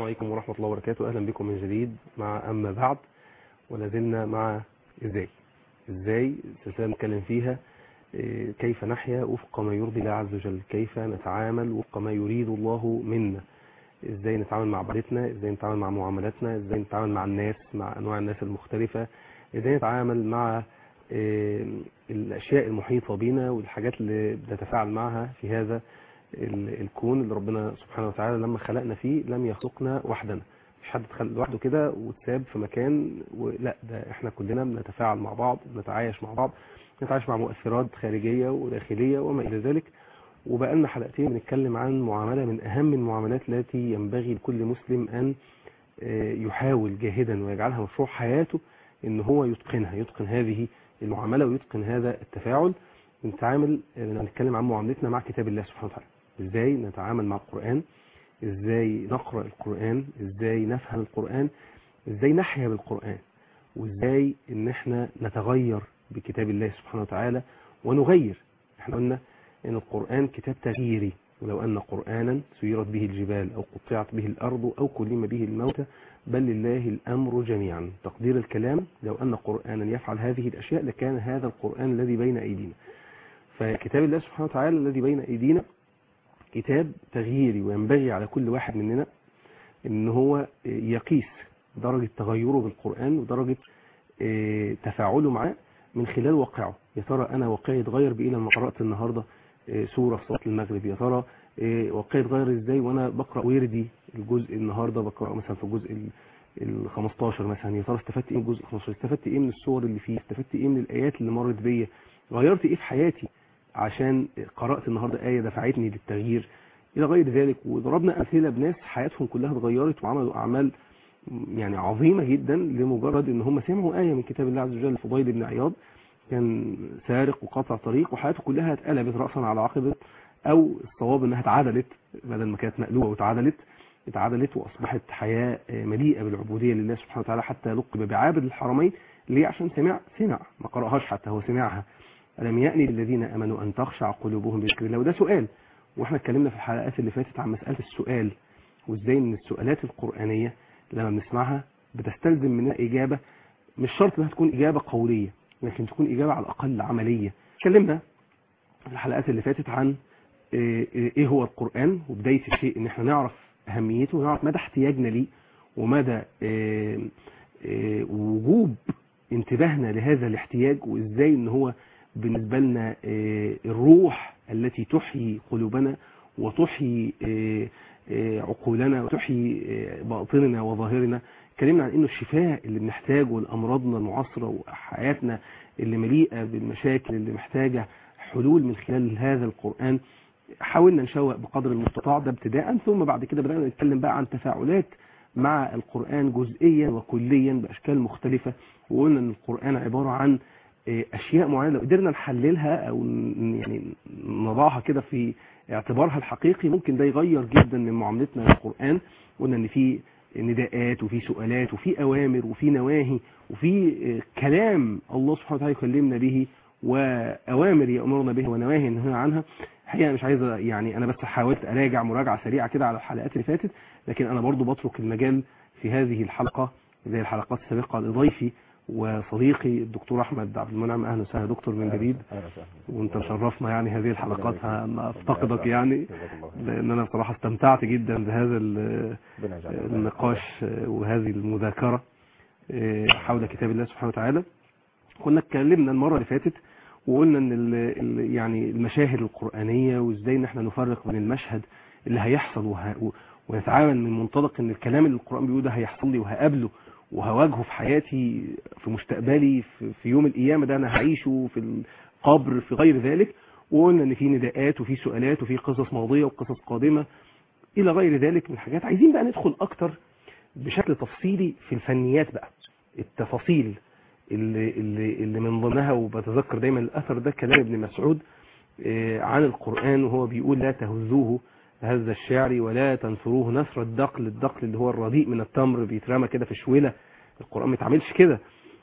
عليكم ورحمة الله وبركاته أهلا بكم من جديد مع أما بعد ولازلنا مع إزاي إزاي سلسلة نتكلم فيها إيه، كيف نحيا وفق ما يرضي الله عز وجل كيف نتعامل وفق ما يريد الله منا ازاي نتعامل مع عبادتنا ازاي نتعامل مع معاملاتنا ازاي نتعامل مع الناس مع انواع الناس المختلفة ازاي نتعامل مع إيه، الاشياء المحيطة بنا والحاجات اللي بنتفاعل معها في هذا ال- الكون اللي ربنا سبحانه وتعالى لما خلقنا فيه لم يخلقنا وحدنا مش حد اتخلق لوحده كده واتساب في مكان ولا ده احنا كلنا بنتفاعل مع بعض بنتعايش مع بعض نتعايش مع مؤثرات خارجية وداخلية وما إلى ذلك وبقالنا حلقتين بنتكلم عن معاملة من أهم المعاملات التي ينبغي لكل مسلم أن آه، يحاول جاهدا ويجعلها مشروع حياته ان هو يتقنها يتقن هذه المعاملة ويتقن هذا التفاعل بنتعامل آه، بنتكلم عن معاملتنا مع كتاب الله سبحانه وتعالى ازاي نتعامل مع القرآن ازاي نقرأ القرآن ازاي نفهم القرآن ازاي نحيا بالقرآن وازاي ان احنا نتغير بكتاب الله سبحانه وتعالى ونغير احنا قلنا ان القرآن كتاب تغييري ولو ان قرآنا سيرت به الجبال او قطعت به الارض او كلم به الموتى بل لله الامر جميعا تقدير الكلام لو ان قرآنا يفعل هذه الاشياء لكان هذا القرآن الذي بين ايدينا فكتاب الله سبحانه وتعالى الذي بين ايدينا كتاب تغييري وينبغي على كل واحد مننا ان هو يقيس درجة تغيره بالقرآن ودرجة آه، تفاعله معاه من خلال واقعه يا ترى انا واقعي اتغير بايه لما قرأت النهاردة آه، سورة في صلاة المغرب يا ترى آه، واقعي اتغير ازاي وانا بقرأ وردي الجزء النهاردة بقرأ مثلا في الجزء ال- ال 15 مثلا يا ترى استفدت ايه من الجزء 15 استفدت ايه من الصور اللي فيه استفدت ايه من الايات اللي مرت بيا غيرت ايه في حياتي عشان قرأت النهاردة آية دفعتني للتغيير إلى غير ذلك وضربنا أمثلة بناس حياتهم كلها اتغيرت وعملوا أعمال يعني عظيمة جدا لمجرد ان هم سمعوا آية من كتاب الله عز وجل فضيل بن عياض كان سارق وقاطع طريق وحياته كلها اتقلبت رأسا على عقبة او الصواب انها اتعدلت بدل ما كانت مقلوبة واتعدلت اتعدلت واصبحت حياة مليئة بالعبودية لله سبحانه وتعالى حتى لقب بعابد الحرمين ليه عشان سمع سمع ما قرأهاش حتى هو سمعها ألم يأني للذين أمنوا أن تخشع قلوبهم بذكر الله وده سؤال واحنا اتكلمنا في الحلقات اللي فاتت عن مسألة السؤال وازاي ان السؤالات القرآنية لما بنسمعها بتستلزم منها إجابة مش شرط انها تكون إجابة قولية لكن تكون إجابة على الأقل عملية اتكلمنا في الحلقات اللي فاتت عن إيه إيه هو القرآن وبداية الشيء ان احنا نعرف أهميته ونعرف مدى احتياجنا ليه ومدى إيه إيه وجوب انتباهنا لهذا الاحتياج وازاي ان هو بالنسبة لنا إيه الروح التي تحيي قلوبنا وتحيي إيه إيه عقولنا وتحيي إيه باطننا وظاهرنا اتكلمنا عن انه الشفاء اللي بنحتاجه لامراضنا المعاصره وحياتنا اللي مليئه بالمشاكل اللي محتاجه حلول من خلال هذا القران حاولنا نشوق بقدر المستطاع ده ابتداء ثم بعد كده بدانا نتكلم بقى عن تفاعلات مع القران جزئيا وكليا باشكال مختلفه وقلنا ان القران عباره عن اشياء معينه لو قدرنا نحللها او يعني نضعها كده في اعتبارها الحقيقي ممكن ده يغير جدا من معاملتنا للقران قلنا ان في نداءات وفي سؤالات وفي اوامر وفي نواهي وفي كلام الله سبحانه وتعالى يكلمنا به واوامر يامرنا به ونواهي ينهانا عنها الحقيقه مش عايز يعني انا بس حاولت اراجع مراجعه سريعه كده على الحلقات اللي فاتت لكن انا برضو بترك المجال في هذه الحلقه زي الحلقات السابقه لضيفي وصديقي الدكتور احمد عبد المنعم اهلا وسهلا دكتور من جديد وانت مشرفنا يعني هذه الحلقات افتقدك يعني لان انا بصراحه استمتعت جدا بهذا النقاش وهذه المذاكره حول كتاب الله سبحانه وتعالى كنا اتكلمنا المره اللي فاتت وقلنا ان ال يعني المشاهد القرانيه وازاي ان احنا نفرق بين المشهد اللي هيحصل وه... ونتعامل من منطلق ان الكلام اللي القران بيقوله ده هيحصل لي وهقابله وهواجهه في حياتي في مستقبلي في, في يوم القيامة ده أنا هعيشه في القبر في غير ذلك وقلنا إن في نداءات وفي سؤالات وفي قصص ماضية وقصص قادمة إلى غير ذلك من الحاجات عايزين بقى ندخل أكتر بشكل تفصيلي في الفنيات بقى التفاصيل اللي, اللي, اللي من ضمنها وبتذكر دايما الأثر ده كلام ابن مسعود عن القرآن وهو بيقول لا تهزوه هذا الشعر ولا تنثروه نثر الدقل الدقل اللي هو الرديء من التمر بيترمى كده في شويلة القرآن ما يتعملش كده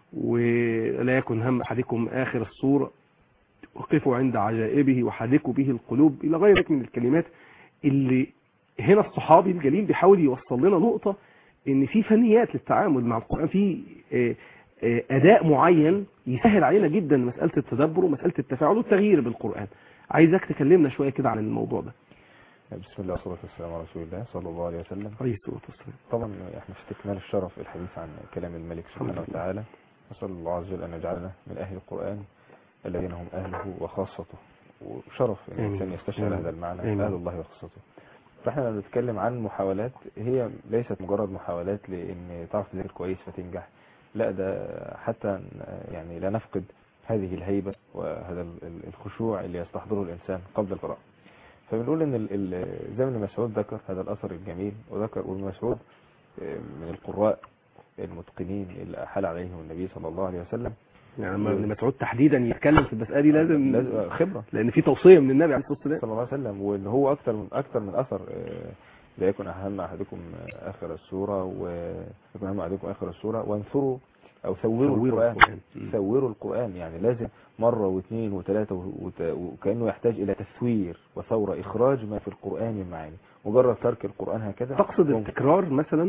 ولا يكن هم أحدكم آخر الصورة وقفوا عند عجائبه وحدكوا به القلوب إلى غير ذلك من الكلمات اللي هنا الصحابي الجليل بيحاول يوصل لنا نقطة ان في فنيات للتعامل مع القرآن في آه، آه، اداء معين يسهل علينا جدا مسألة التدبر ومسألة التفاعل والتغيير بالقرآن عايزك تكلمنا شوية كده عن الموضوع ده بسم الله والصلاة والسلام على رسول الله صلى الله عليه وسلم عليه الصلاة والسلام طبعا احنا في استكمال الشرف الحديث عن كلام الملك سبحانه الحمد لله. وتعالى نسأل الله عز وجل أن يجعلنا من أهل القرآن الذين هم أهله وخاصته وشرف أن آمين. الإنسان يستشعر آمين. هذا المعنى آمين. أهل الله وخاصته فاحنا لما بنتكلم عن محاولات هي ليست مجرد محاولات لأن تعرف تذاكر كويس فتنجح لا ده حتى ن- يعني لا نفقد هذه الهيبة وهذا ال- ال- الخشوع اللي يستحضره الإنسان قبل القراءة فبنقول ان ال- ال- زي ما ابن مسعود ذكر هذا الاثر الجميل وذكر وابن مسعود آه، من القراء المتقنين اللي حال عليهم النبي صلى الله عليه وسلم يعني لما ابن مسعود تحديدا يتكلم في المسألة دي لازم لازم- خبرة لان في توصية من النبي عليه الصلاة والسلام صلى الله عليه وسلم وان هو اكثر من اكثر من اثر آه، لا يكن اهم احدكم اخر السوره ويكن اهم احدكم اخر السوره وانثروا او ثوروا ثوروا القران القرآن. مم. ثوروا القران يعني لازم مره واثنين وثلاثه وت- وكانه يحتاج الى تثوير وثوره اخراج ما في القران من معاني مجرد ترك القران هكذا تقصد ممكن. التكرار مثلا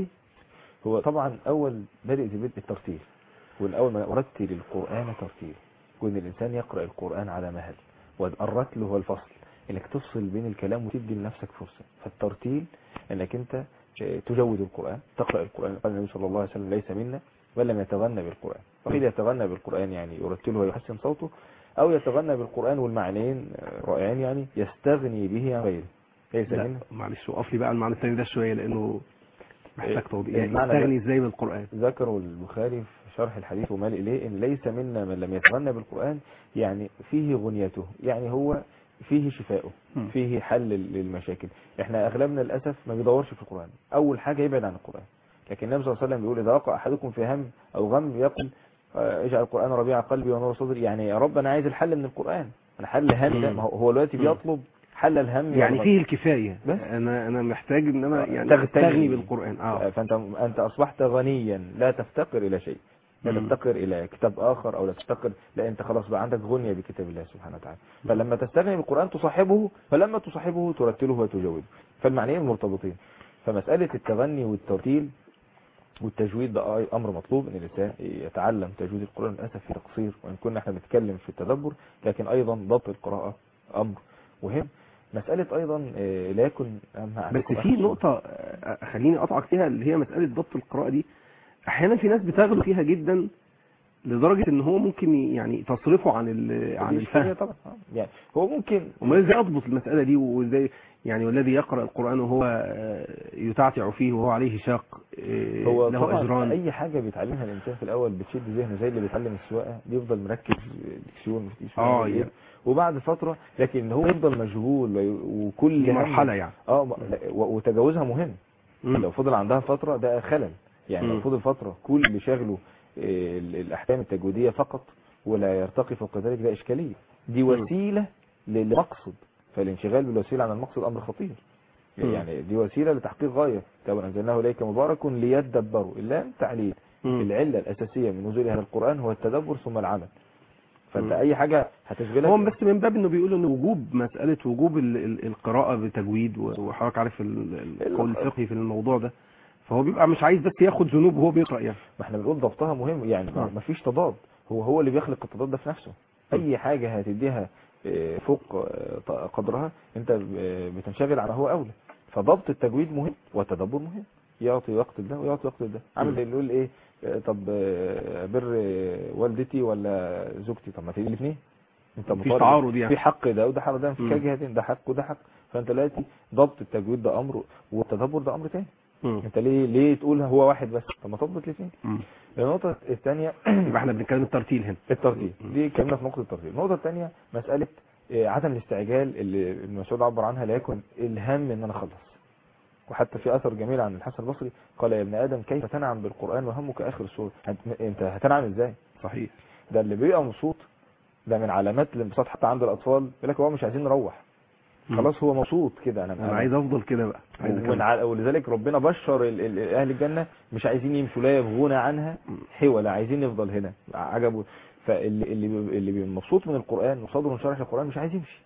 هو طبعا اول بادئ في بدء الترتيل والاول ما ارتل القران ترتيل وان الانسان يقرا القران على مهل والرتل هو الفصل انك تفصل بين الكلام وتدي لنفسك فرصه فالترتيل انك انت آه، تجود القران تقرا القران قال النبي صلى الله عليه وسلم ليس منا من لم يتغنى بالقران وقيل يتغنى بالقران يعني يرتله ويحسن صوته او يتغنى بالقران والمعنيين آه، رائعين يعني يستغني به عن غيره ليس لا منا معلش وقف لي بقى على المعنى الثاني ده شوية لانه محتاج إيه، توضيح يعني المعنى ده- يستغني ازاي بالقرآن ذكروا البخاري في شرح الحديث ومال إليه إن ليس منا من لم يتغنى بالقرآن يعني فيه غنيته يعني هو فيه شفاؤه مم. فيه حل للمشاكل احنا اغلبنا للاسف ما بيدورش في القرآن اول حاجة يبعد عن القرآن لكن النبي صلى الله عليه وسلم بيقول اذا وقع احدكم في هم او غم يقول آه، اجعل القرآن ربيع قلبي ونور صدري يعني يا رب انا عايز الحل من القرآن انا حل هم ده مم. ما هو- هو دلوقتي مم. بيطلب حل الهم يعني والغم. فيه الكفاية بس. انا انا محتاج ان انا يعني تغتني. استغني بالقرآن اه فانت انت اصبحت غنيا لا تفتقر الى شيء لا مم. تفتقر الى كتاب اخر او لا تفتقر لا انت خلاص بقى عندك غنية بكتاب الله سبحانه وتعالى فلما تستغني بالقرآن تصاحبه فلما تصاحبه ترتله وتجوده فالمعنيين مرتبطين فمسألة التغني والترتيل والتجويد ده أي- امر مطلوب ان الانسان يتعلم تجويد القرآن للاسف في تقصير وان كنا احنا بنتكلم في التدبر لكن ايضا ضبط القراءة امر مهم مسألة ايضا آه، لا يكن اهم بس أحدكم في أحسن. نقطة آه، خليني اقطعك فيها اللي هي مسألة ضبط القراءة دي احيانا في ناس بتغلو فيها جدا لدرجة ان هو ممكن ي- يعني تصرفه عن ال- عن دي إشكالية الفهم طبعا آه. يعني هو ممكن امال ازاي اضبط المسألة دي وازاي يعني والذي يقرأ القرآن وهو آه، يتعتع فيه وهو عليه شاق آه، هو له طبعا اجران اي حاجه بيتعلمها الانسان في الاول بتشد ذهنه زي اللي بيتعلم السواقه بيفضل مركز ديكسيون مفيش آه، فاهم إيه. يعني. وبعد فتره لكن هو يفضل مشغول وي- وكل دي هم- مرحلة يعني اه م- لا، و- وتجاوزها مهم مم. لو فضل عندها فتره ده خلل يعني مم. لو فضل فتره كل اللي شاغله آه، ال- الاحكام التجويديه فقط ولا يرتقي فوق ذلك ده اشكاليه دي مم. وسيله للمقصد فالانشغال بالوسيله عن المقصد امر خطير مم. يعني دي وسيله لتحقيق غايه كما انزلناه اليك مبارك ليدبروا اللام تعليل مم. العله الاساسيه من نزول هذا القران هو التدبر ثم العمل فانت مم. اي حاجه هتشغلك هو بس من باب انه بيقول ان وجوب مسألة وجوب ال- ال- القراءة بتجويد و- وحضرتك عارف ال- ال- القول الفقهي في الموضوع ده فهو بيبقى مش عايز بس ياخد ذنوب وهو بيقرأ يعني ما احنا بنقول ضبطها مهم يعني آه. ما فيش تضاد هو هو اللي بيخلق التضاد ده في نفسه اي حاجه هتديها آه، فوق آه، ط- قدرها انت ب- بتنشغل عنها هو اولى فضبط التجويد مهم والتدبر مهم يعطي وقت ده ويعطي وقت ده عامل مم. زي اللي يقول ايه آه، طب آه، بر آه، والدتي ولا زوجتي طب ما في الاثنين انت مفيش مطالب- تعارض يعني. في حق ده وده حق ده في مم. كلا جهتين ده حق وده حق فانت دلوقتي ضبط التجويد ده امر والتدبر ده امر تاني مم. انت ليه ليه تقول هو واحد بس طب ما تضبط الاثنين مم. النقطة الثانية يبقى احنا بنتكلم الترتيل هنا الترتيب مم. دي كلمة في نقطة الترتيب النقطة الثانية مسألة آه، عدم الاستعجال اللي ابن مسعود عبر عنها لا يكن الهم ان انا اخلص وحتى في اثر جميل عن الحسن البصري قال يا ابن ادم كيف تنعم بالقرآن وهمك اخر السورة هت- انت هتنعم ازاي صحيح ده اللي بيبقى مبسوط ده من علامات الانبساط حتى عند الاطفال يقول لك هو مش عايزين نروح مم. خلاص هو مبسوط كده انا انا عايز افضل كده بقى عايز ومن أكمل. ع- ولذلك ربنا بشر ال- ال- اهل الجنه مش عايزين يمشوا لا يبغون عنها حولا عايزين نفضل هنا عجبه فاللي اللي بي- اللي بيبقى مبسوط من القران وصدره انشرح القران مش عايز يمشي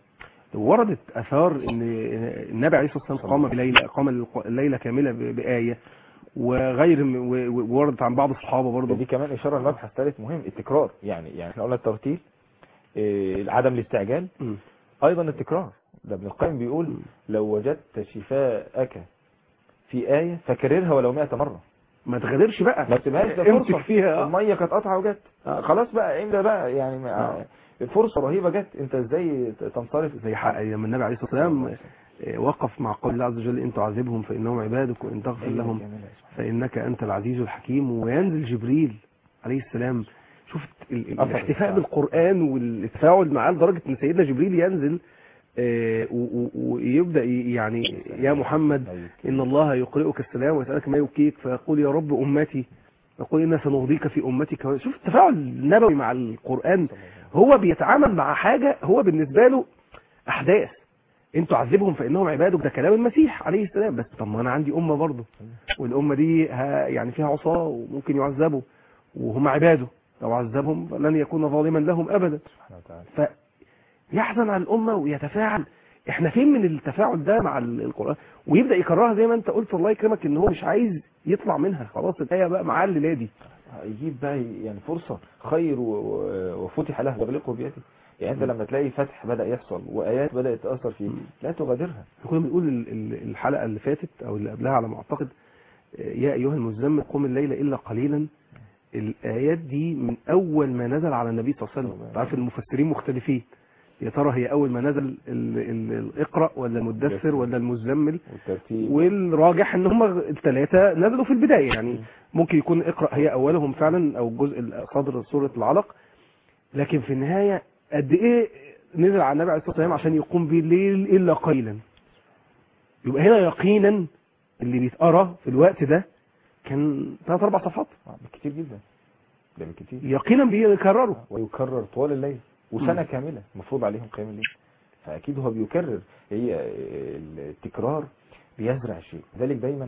وردت اثار ان النبي عليه الصلاه والسلام قام بليله قام الليله كامله ب- بايه وغير م- و- و- ووردت عن بعض الصحابه برضه دي كمان اشاره لمبحث ثالث مهم التكرار يعني يعني احنا قلنا الترتيل إيه، عدم الاستعجال مم. ايضا التكرار ده ابن القيم بيقول مم. لو وجدت شفاءك في آية فكررها ولو 100 مرة ما تغادرش بقى ما تسيبهاش ده امسك فرصة فيها آه. المية كانت قطعة وجت آه. خلاص بقى امتى بقى يعني ما- آه. فرصة رهيبة جت انت ازاي تنصرف زي حق لما النبي عليه الصلاه والسلام آه، وقف مع قول الله عز وجل ان تعذبهم فانهم عبادك وان تغفر لهم فإنك أنت العزيز الحكيم وينزل جبريل عليه السلام شوف ال- ال- أثر الاحتفاء التفاعل. بالقرآن والتفاعل معاه لدرجة إن سيدنا جبريل ينزل آه، و- و- ويبدأ ي- يعني يا محمد إن الله يقرئك السلام ويسألك ما يبكيك فيقول يا رب أمتي يقول إنا سنرضيك في أمتك شوف التفاعل النبوي مع القرآن هو بيتعامل مع حاجة هو بالنسبة له أحداث إن تعذبهم فإنهم عبادك ده كلام المسيح عليه السلام بس طب ما أنا عندي أمة برضه والأمة دي ها يعني فيها عصاة وممكن يعذبوا وهم عباده لو عذبهم لن يكون ظالما لهم أبدا سبحانه وتعالى فيحزن على الأمة ويتفاعل احنا فين من التفاعل ده مع ال- القرآن ويبدأ يكررها زي ما انت قلت الله يكرمك ان هو مش عايز يطلع منها خلاص الآية بقى معاه الليلة دي يجيب بقى يعني فرصة خير و- و- وفتح له يغلقه بيده يعني انت لما تلاقي فتح بدأ يحصل وآيات بدأت تأثر فيك لا تغادرها كنا بنقول ال- ال- الحلقة اللي فاتت او اللي قبلها على ما اعتقد آه، يا ايها المزمل قم الليل الا قليلا الايات دي من اول ما نزل على النبي صلى الله عليه وسلم تعرف المفسرين مختلفين يا ترى هي اول ما نزل ال- ال- الاقرا ولا المدثر ولا المزمل والترتيب والراجح ان هم الثلاثه نزلوا في البدايه يعني ممكن يكون اقرا هي اولهم فعلا او الجزء ال- صدر سوره العلق لكن في النهايه قد ايه نزل على النبي عليه الصلاه والسلام عشان يقوم به الليل الا قليلا يبقى هنا يقينا اللي بيتقرا في الوقت ده كان ثلاث اربع صفحات آه، بالكتير جدا ده بالكتير يقينا بيكرروا ويكرر طوال الليل وسنة كاملة المفروض عليهم قيام الليل فأكيد هو بيكرر هي التكرار بيزرع شيء ذلك دايما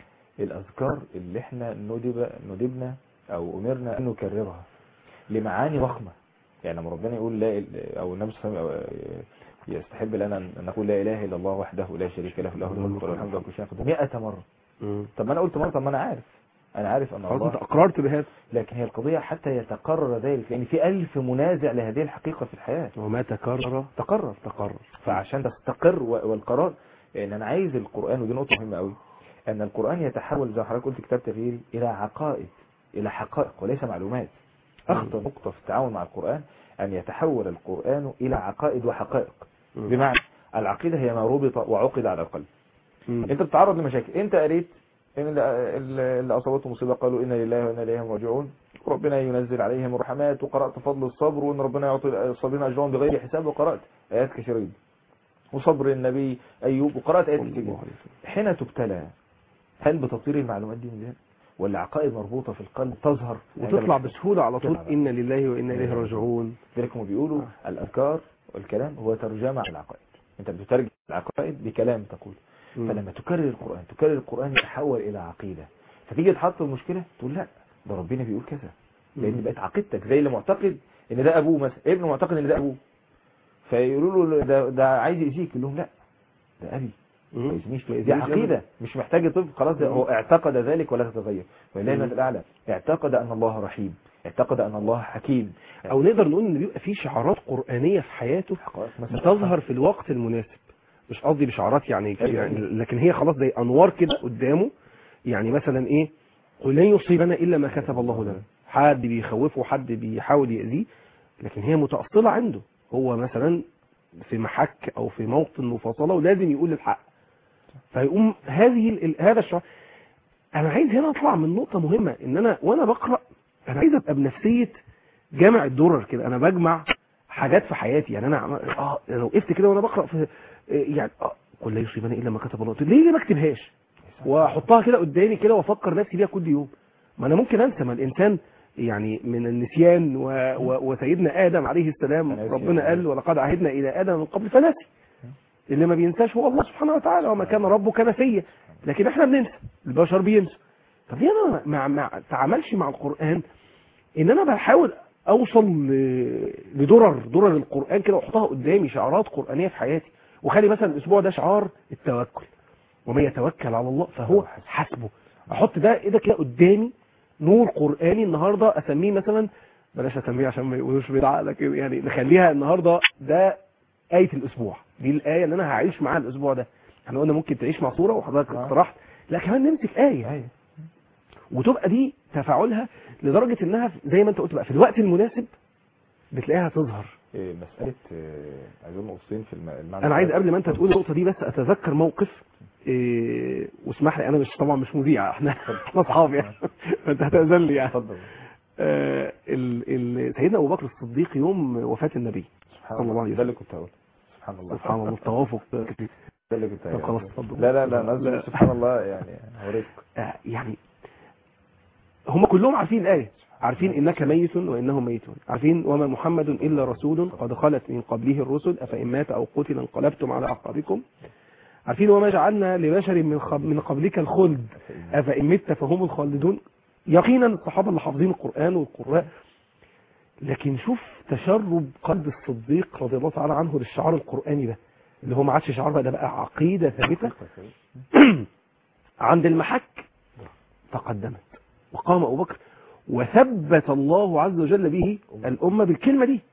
الأذكار اللي احنا ندب ندبنا أو أمرنا أن نكررها لمعاني ضخمة يعني لما ربنا يقول لا إل- أو النبي صلى الله عليه وسلم يستحب لنا أن نقول لا إله إلا الله وحده لا شريك له له الملك وله الحمد وكل شيء قدير 100 مرة مم. طب ما أنا قلت مرة طب ما أنا عارف أنا عارف أن خلاص انت الله اقررت بهذا لكن هي القضية حتى يتقرر ذلك لأن في ألف منازع لهذه الحقيقة في الحياة وما تكرر تقرر تقرر فعشان تستقر و- والقرار ان انا عايز القرآن ودي نقطة مهمة قوي ان القرآن يتحول زي ما حضرتك قلت كتاب تغيير الى عقائد الى حقائق وليس معلومات اخطر نقطة في التعامل مع القرآن ان يتحول القرآن الى عقائد وحقائق مم. بمعنى العقيدة هي ما ربط وعقد على القلب مم. انت بتتعرض لمشاكل انت قريت ان اللي- اللي اللي اصابته مصيبه قالوا انا لله وانا اليه راجعون ربنا ينزل عليهم الرحمات وقرات فضل الصبر وان ربنا يعطي الصابرين اجرهم بغير حساب وقرات ايات كثيره جدا وصبر النبي ايوب وقرات ايات كثيره الله جدا عليه وسلم. حين تبتلى هل بتطير المعلومات دي من ذهنك ولا عقائد مربوطه في القلب تظهر وتطلع بسهولة على طول تطلع. إنا لله وإنا إليه راجعون لذلك هم بيقولوا الاذكار والكلام هو ترجمه العقائد انت بتترجم العقائد بكلام تقول مم. فلما تكرر القرآن تكرر القرآن يتحول إلى عقيدة فتيجي تحط المشكلة تقول لا ده ربنا بيقول كذا لأن مم. بقت عقيدتك زي اللي معتقد إن ده أبوه مثلا ابنه معتقد إن ده أبوه فيقولوا له ده, ده عايز يأذيك يقول لهم لا ده أبي ما مم. يأذينيش ما دي يأذينيش عقيدة مش محتاج طب خلاص ده مم. هو اعتقد ذلك ولا تتغير ولله مم. المثل الأعلى اعتقد أن الله رحيم اعتقد أن الله حكيم أو نقدر نقول إن بيبقى في شعارات قرآنية في حياته حقائق مثلا بتظهر في الوقت المناسب مش قصدي بشعارات يعني, أيوة. يعني لكن هي خلاص زي أنوار كده قدامه يعني مثلا إيه قل لن يصيبنا إلا ما كتب الله لنا حد بيخوفه حد بيحاول يأذيه لكن هي متأصلة عنده هو مثلا في محك أو في موطن مفاصلة ولازم يقول الحق فيقوم هذه ال- ال- هذا الشعار انا عايز هنا اطلع من نقطه مهمه ان انا وانا بقرا انا عايز ابقى بنفسيه جامع الدرر كده انا بجمع حاجات في حياتي يعني انا عم- اه لو وقفت كده وانا بقرا في إيه يعني اه قل لا يصيبني الا ما كتب الله طب ليه ما اكتبهاش واحطها كده قدامي كده وافكر نفسي بيها كل يوم ما انا ممكن انسى ما الانسان يعني من النسيان و... و... وسيدنا ادم عليه السلام أنا ناسي. ربنا قال ولقد عهدنا الى ادم من قبل فنسي اللي ما بينساش هو الله سبحانه وتعالى وما كان ربك نسيا لكن احنا بننسى البشر بينسوا طب ليه انا ما ما تعاملش مع القران ان انا بحاول اوصل ل- لدرر درر القران كده واحطها قدامي شعارات قرانيه في حياتي وخلي مثلا الاسبوع ده شعار التوكل ومن يتوكل على الله فهو حسبه احط ده ايه ده كده قدامي نور قراني النهارده اسميه مثلا بلاش اسميه عشان ما يقولوش بدعه لكن يعني نخليها النهارده ده ايه الاسبوع دي الايه اللي انا هعيش معاها الاسبوع ده احنا قلنا ممكن تعيش مع صوره وحضرتك آه. اقترحت لا كمان نمسك ايه ايوه وتبقى دي تفاعلها لدرجه انها في- زي ما انت قلت بقى في الوقت المناسب بتلاقيها تظهر إيه، مساله آه، عايزين نقطتين في الم- المعنى انا عايز الثالث. قبل ما انت تقول النقطه دي بس اتذكر موقف إيه واسمح لي انا مش طبعا مش مذيع احنا احنا اصحاب يعني فانت هتاذن لي يعني اتفضل آه ال ال سيدنا ابو بكر الصديق يوم وفاة النبي سبحان صلى الله عليه ده اللي كنت هقوله سبحان الله سبحان الله التوافق كتير. ده اللي كنت طب هقوله. خلاص اتفضل لا لا لا نزل لا. سبحان الله يعني هوريك آه يعني هم كلهم عارفين الآية عارفين إنك ميت وإنهم ميتون عارفين وما محمد إلا رسول قد خلت من قبله الرسل أفإن مات أو قتل انقلبتم على أعقابكم عارفين وما جعلنا لبشر من قب- من قبلك الخلد أفإن مت فهم الخالدون يقينا الصحابة اللي حافظين القرآن والقراء لكن شوف تشرب قلب الصديق رضي الله تعالى عنه للشعار القرآني ده اللي هو ما عادش شعار بقى ده بقى عقيدة ثابتة عند المحك تقدمت وقام أبو بكر وثبت الله عز وجل به الأمة بالكلمة دي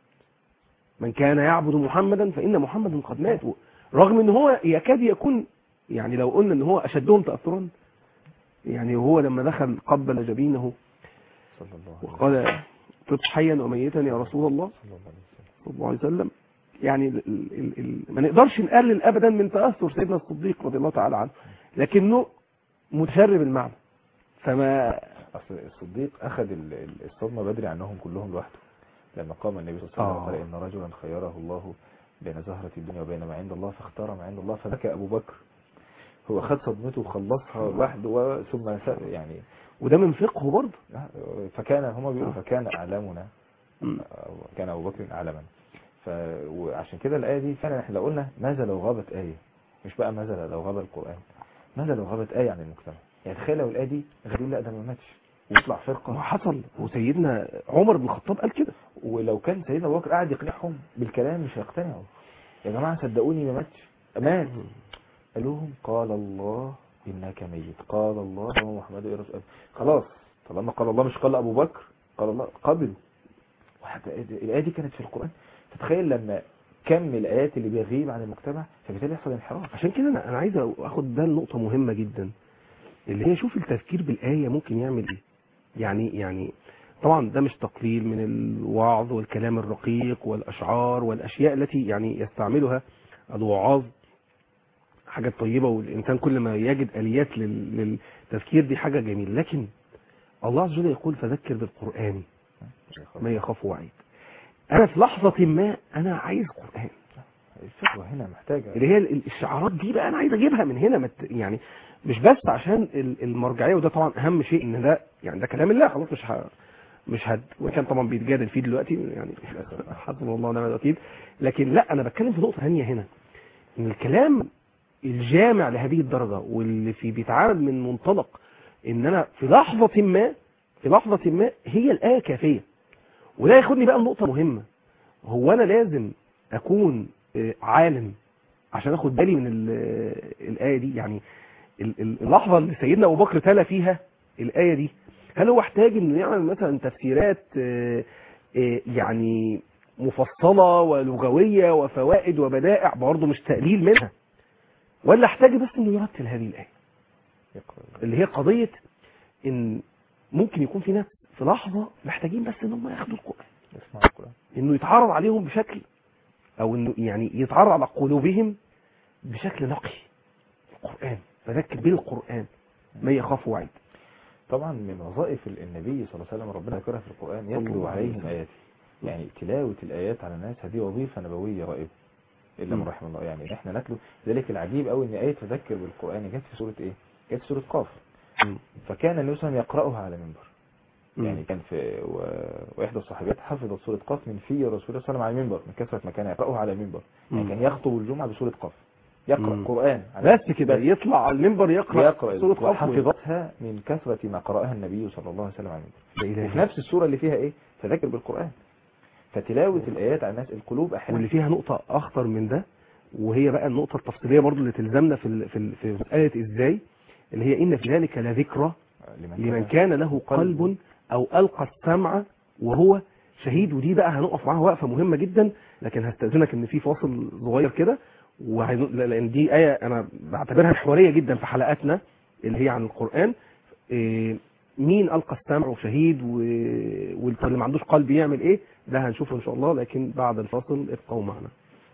من كان يعبد محمدا فإن محمدا قد مات رغم ان هو يكاد يكون يعني لو قلنا ان هو أشدهم تأثرا يعني هو لما دخل قبل جبينه صلى الله عليه وسلم وقال طبت حيا وميتا يا رسول الله صلى الله عليه وسلم صلى الله عليه وسلم يعني ال ال ال ما نقدرش نقلل ابدا من تاثر سيدنا الصديق رضي الله تعالى عنه لكنه متشرب المعنى فما اصل الصديق اخذ ال- ال- الصدمه بدري عنهم كلهم لوحده لما قام النبي صلى الله عليه وسلم آه. وقال ان رجلا خيره الله بين زهرة الدنيا وبين ما عند الله فاختار ما عند الله فبكى ابو بكر هو خد صدمته وخلصها لوحده و- ثم س- يعني وده من فقهه برضه فكان هما بيقولوا آه. فكان اعلامنا مم. أو كان ابو بكر اعلما ف وعشان كده الايه دي فعلا احنا لو قلنا ماذا لو غابت ايه مش بقى ماذا لو غاب القران ماذا لو غابت ايه عن المجتمع يعني تخيل لو الايه دي غير لا ده ما ماتش ويطلع ما فرقه حصل وسيدنا عمر بن الخطاب قال كده ولو كان سيدنا ابو بكر قاعد يقنعهم بالكلام مش هيقتنعوا يا جماعه صدقوني ما ماتش مات قال لهم قال الله انك ميت قال الله هو محمد يا رسول خلاص طالما قال الله مش قال ابو بكر قال الله قبلوا وحتى الايه دي كانت في القران تتخيل لما كم الايات اللي بيغيب عن المجتمع فبالتالي يحصل انحراف عشان كده انا انا عايز اخد ده نقطه مهمه جدا اللي هي شوف التفكير بالايه ممكن يعمل ايه يعني يعني طبعا ده مش تقليل من الوعظ والكلام الرقيق والاشعار والاشياء التي يعني يستعملها الوعاظ حاجة طيبة والإنسان كل ما يجد آليات لل- للتذكير دي حاجة جميلة لكن الله عز وجل يقول فذكر بالقرآن ما يخاف وعيد أنا في لحظة ما أنا عايز قرآن الفكره هنا محتاجه اللي هي ال- الشعارات دي بقى أنا عايز أجيبها من هنا مت يعني مش بس عشان ال- المرجعية وده طبعا أهم شيء إن ده يعني ده كلام الله خلاص مش ه... مش هد وكان طبعا بيتجادل فيه دلوقتي يعني حسبنا الله ونعم الوكيل لكن لا أنا بتكلم في نقطة ثانية هنا إن الكلام الجامع لهذه الدرجة واللي في بيتعامل من منطلق ان انا في لحظة ما في لحظة ما هي الآية كافية وده ياخدني بقى لنقطة مهمة هو انا لازم اكون آه، عالم عشان اخد بالي من ال- آه، الآية دي يعني ال- ال- اللحظة اللي سيدنا ابو بكر تلا فيها الآية دي هل هو احتاج انه يعمل مثلا تفسيرات آه، آه، يعني مفصلة ولغوية وفوائد وبدائع برضه مش تقليل منها ولا احتاج بس انه يرتل هذه الآية يقرأ. اللي هي قضية ان ممكن يكون في ناس في لحظة محتاجين بس ان هم ياخدوا القرآن يسمع القران انه يتعرض عليهم بشكل او انه يعني يتعرض على قلوبهم بشكل نقي القرآن فذكر بالقرآن ما يخاف وعيد طبعا من وظائف النبي صلى الله عليه وسلم ربنا ذكرها في القرآن صلى يتلو الله عليه عليهم وسلم. آياته يعني تلاوة الآيات على الناس هذه وظيفة نبوية رائبة إلا من مم. رحم الله يعني إحنا نتلو ذلك العجيب أوي إن آية تذكر بالقرآن جت في سورة إيه؟ جت في سورة قاف فكان النبي صلى الله عليه وسلم يقرأها على منبر يعني كان في و... واحدى الصحابيات حفظت سورة قاف من في رسول الله صلى الله عليه وسلم على المنبر من كثرة ما كان يقرأها على المنبر يعني مم. كان يخطب الجمعة بسورة قاف يقرأ مم. قرآن بس كده بس. يطلع على المنبر يقرأ, يقرأ سورة قاف وحفظتها من كثرة ما قرأها النبي صلى الله عليه وسلم على المنبر ده إلهي. وفي نفس السورة اللي فيها ايه فذكر بالقرآن فتلاوة الآيات على الناس القلوب واللي أحيانا فيها نقطة أخطر من ده وهي بقى النقطة التفصيلية برضو اللي تلزمنا في ال- في ال- في مسألة إزاي اللي هي إن في ذلك لذكرى لمن كان له قلب أو ألقى السمع وهو شهيد ودي بقى هنقف معاها وقفة مهمة جدا لكن هستأذنك إن في فاصل صغير كده وهن- لأن دي آية أنا بعتبرها محورية جدا في حلقاتنا اللي هي عن القرآن إيه، مين ألقى السمع وشهيد و- واللي ما عندوش قلب يعمل إيه ده هنشوفه إن شاء الله لكن بعد الفاصل ابقوا معنا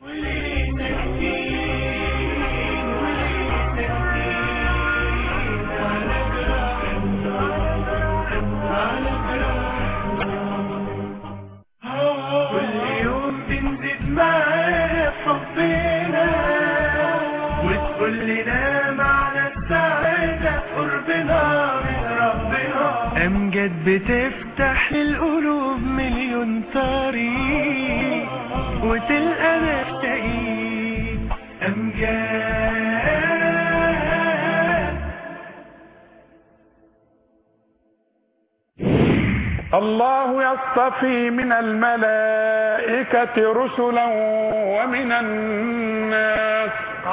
كل يوم بنزيد معاه حبنا وتقول لنا معنى السعادة قربنا من ربنا أمجد بتفتح للقلوب مليون طريق وتلقى نفسك أمجاد الله يصطفي من الملائكة رسلا ومن الناس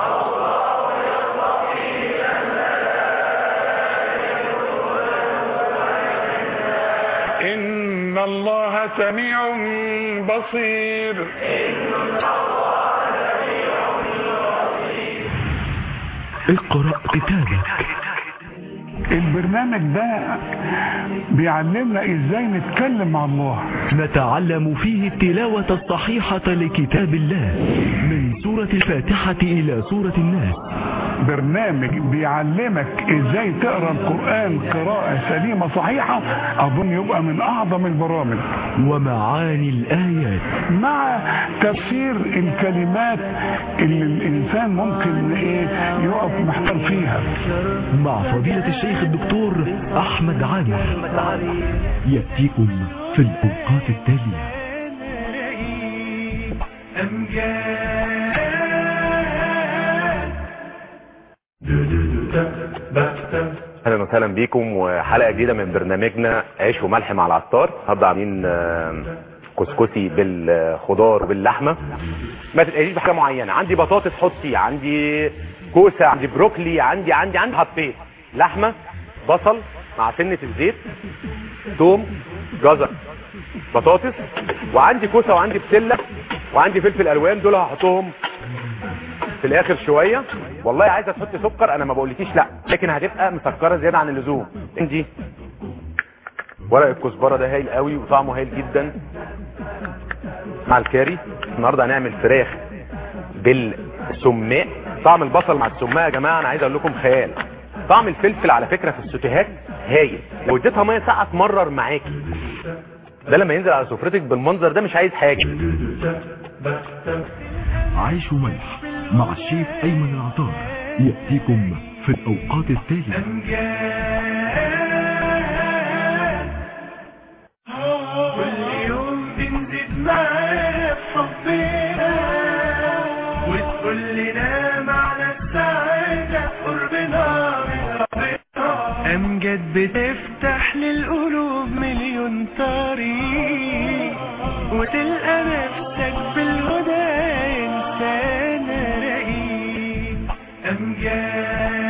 إن الله سميع بصير اقرأ كتابك البرنامج ده بيعلمنا ازاي نتكلم مع الله نتعلم فيه التلاوة الصحيحة لكتاب الله من سورة الفاتحة إلى سورة الناس برنامج بيعلمك ازاي تقرا القران قراءه سليمه صحيحه اظن يبقى من اعظم البرامج ومعاني الآيات مع تفسير الكلمات اللي الانسان ممكن ايه يقف محتار فيها مع فضيلة الشيخ الدكتور أحمد عامر يأتيكم في الأوقات التالية اهلا وسهلا بيكم وحلقه جديده من برنامجنا عيش وملح مع العطار النهارده عاملين آه، كسكسي بالخضار وباللحمه ما تتقاليش بحاجه معينه عندي بطاطس حطي عندي كوسه عندي بروكلي عندي عندي عندي حطيت لحمه بصل مع سنه الزيت توم جزر بطاطس وعندي كوسه وعندي بسله وعندي فلفل الوان دول هحطهم في الاخر شويه والله عايزه تحطي سكر انا ما بقولكيش لا لكن هتبقى مسكره زياده عن اللزوم عندي ورق الكزبره ده هايل قوي وطعمه هايل جدا مع الكاري النهارده هنعمل فراخ بالسماق طعم البصل مع السماق يا جماعه انا عايز اقول لكم خيال طعم الفلفل على فكره في السوتيهات هايل لو اديتها ميه ساقعه تمرر معاكي ده لما ينزل على سفرتك بالمنظر ده مش عايز حاجه عيش وملح مع الشيف أيمن العطار يأتيكم في الأوقات التالية كل يوم بنزيد معاه حبنا وتقول لنا معنى السعادة قربنا من ربنا أمجد بتفتح للقلوب مليون طريق وتلقى نفسك بالهدى إنسان رقيق أمجاد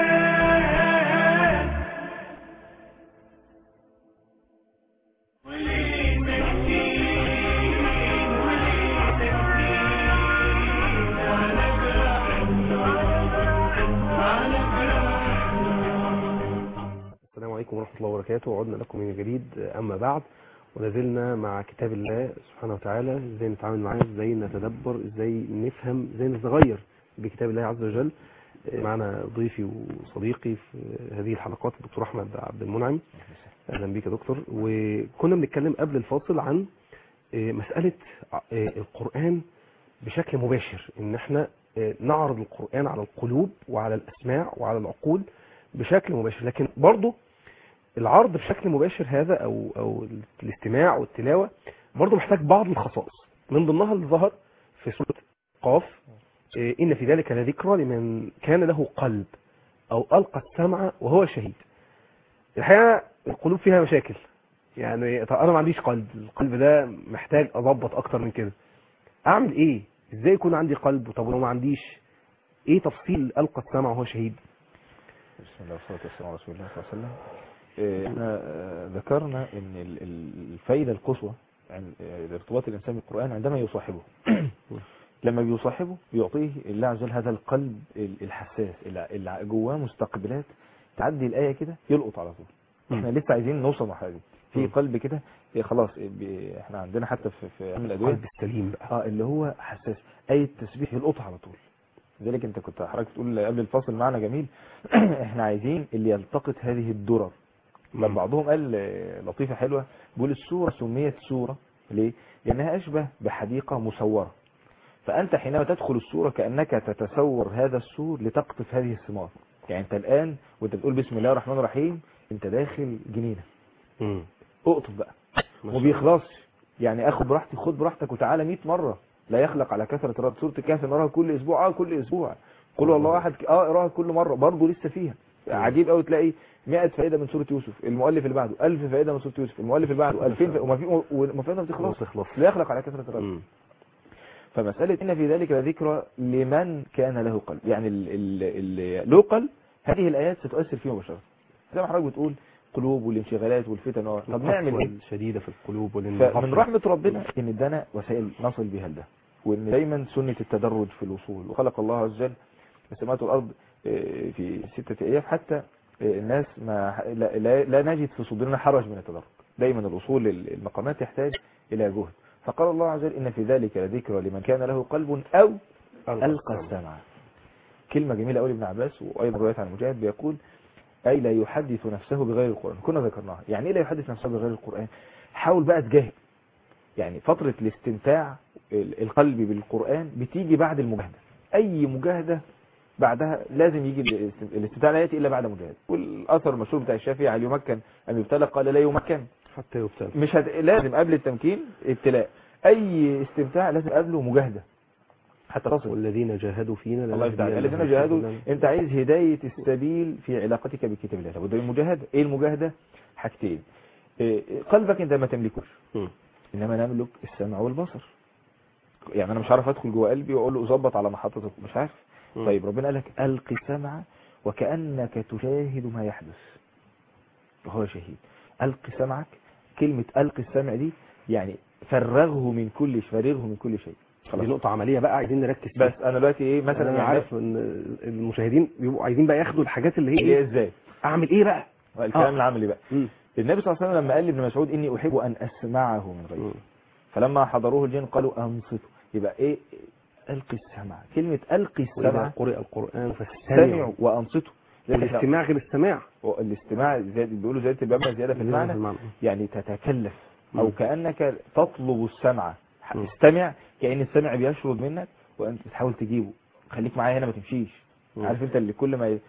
السلام عليكم ورحمة الله وبركاته عدنا لكم من جديد أما بعد ولازلنا مع كتاب الله سبحانه وتعالى ازاي نتعامل معاه ازاي نتدبر ازاي نفهم ازاي نتغير بكتاب الله عز وجل معنا ضيفي وصديقي في هذه الحلقات الدكتور أحمد عبد المنعم أهلا بك يا دكتور وكنا بنتكلم قبل الفاصل عن مسألة القرآن بشكل مباشر ان احنا نعرض القرآن على القلوب وعلى الأسماع وعلى العقول بشكل مباشر لكن برضه العرض بشكل مباشر هذا او او الاستماع والتلاوه برضه محتاج بعض الخصائص من ضمنها اللي ظهر في سوره قاف إيه، إن في ذلك لذكرى لمن كان له قلب أو ألقى السمع وهو شهيد الحقيقة القلوب فيها مشاكل يعني طب أنا ما عنديش قلب القلب ده محتاج أضبط أكتر من كده أعمل إيه إزاي يكون عندي قلب طب ولو ما عنديش إيه تفصيل ألقى السمع وهو شهيد بسم الله والصلاة والسلام على رسول الله صلى الله عليه وسلم آه، احنا آه، ذكرنا ان ال- ال- الفايدة القصوى عن آه، ارتباط الانسان بالقرآن عندما يصاحبه لما بيصاحبه يعطيه الله عز وجل هذا القلب ال- الحساس اللي اللي جواه مستقبلات تعدي الآية كده يلقط على طول احنا لسه عايزين نوصل للمرحلة دي في مم. قلب كده إيه خلاص إيه بي- احنا عندنا حتى في في علم الادويه القلب السليم بقى اه اللي هو حساس اي تسبيح يلقطها على طول لذلك انت كنت حضرتك تقول قبل الفاصل معنا جميل احنا عايزين اللي يلتقط هذه الدرر بل مم. بعضهم قال آه، لطيفه حلوه بيقول السوره سميت سوره ليه؟ لانها اشبه بحديقه مسوره فانت حينما تدخل السوره كانك تتسور هذا السور لتقطف هذه الثمار يعني انت الان وانت بتقول بسم الله الرحمن الرحيم انت داخل جنينه مم. اقطف بقى ما شاء وما بيخلصش يعني اخد براحتي خد براحتك وتعالى 100 مره لا يخلق على كثره رد سوره الكهف نراها كل اسبوع اه كل اسبوع قل هو الله احد اه اقراها كل مره برضه لسه فيها عجيب قوي تلاقي 100 فائده من سوره يوسف المؤلف اللي بعده 1000 فائده من سوره يوسف المؤلف اللي بعده 2000 فائدة وما في وما فائده ما ما بتخلصش تخلص لا يخلق على كثره الرد مم. فمساله ان في ذلك لذكرى لمن كان له قلب يعني اللي له قلب هذه الايات ستؤثر فيه مباشره زي ما حضرتك بتقول قلوب والانشغالات والفتن و- طب نعمل ايه شديدة في القلوب فمن والانغفال رحمة ربنا ان ادانا وسائل نصل بها لده وان دايما سنة التدرج في الوصول وخلق الله عز وجل السماوات والارض آه، في ستة ايام حتى آه، الناس ما لا, لا, لا نجد في صدورنا حرج من التدرج دايما الوصول للمقامات يحتاج الى جهد فقال الله عز وجل ان في ذلك لذكرى لمن كان له قلب او ألقى السمع كلمة جميلة أوي لابن عباس وأيضا رواية عن مجاهد بيقول أي لا يحدث نفسه بغير القرآن كنا ذكرناها يعني إيه لا يحدث نفسه بغير القرآن حاول بقى تجاهد يعني فترة الاستمتاع ال- القلب بالقرآن بتيجي بعد المجاهدة أي مجاهدة بعدها لازم يجي الاست- الاستمتاع لا يأتي إلا بعد مجاهدة والأثر المشهور بتاع الشافعي هل يمكن أن يبتلى قال لا يمكن حتى يبتلى مش هت... لازم قبل التمكين ابتلاء أي استمتاع لازم قبله مجاهدة حتى تصل والذين جاهدوا فينا الله يفتح عليك لنهدينهم الذين جاهدوا سبلنا. انت عايز هداية السبيل في علاقتك بكتاب الله لابد من المجاهدة ايه المجاهدة حاجتين إيه، قلبك انت ما تملكوش مم. انما نملك السمع والبصر يعني انا مش عارف ادخل جوه قلبي واقول له ظبط على محطة مش عارف مم. طيب ربنا قال لك القي السمع وكانك تشاهد ما يحدث وهو شهيد القي سمعك كلمة القي السمع دي يعني فرغه من كل شيء فرغه من كل شيء دي نقطة عملية بقى عايزين نركز فيها بس انا دلوقتي ايه مثلا مثلا انا يعني عارف ان المشاهدين بيبقوا عايزين بقى ياخدوا الحاجات اللي هي اللي هي ايه ازاي اعمل ايه بقى الكلام آه. العملي بقى مم. النبي صلى الله عليه وسلم لما قال لابن مسعود اني احب ان اسمعه من غيري مم. فلما حضروه الجن قالوا انصتوا يبقى ايه القي السمع كلمه القي وإذا السمع قرئ القرآن فاستمعوا استمعوا وانصتوا لذلك إحنا- الاستماع غير السماع الاستماع زيادة بيقولوا زيادة المبنى زيادة في المعنى المعنى. يعني تتكلف او مم. كأنك تطلب السمع مم. استمع كأن السمع بيشرد منك وانت بتحاول تجيبه خليك معايا هنا ما تمشيش مم. عارف انت اللي كل ما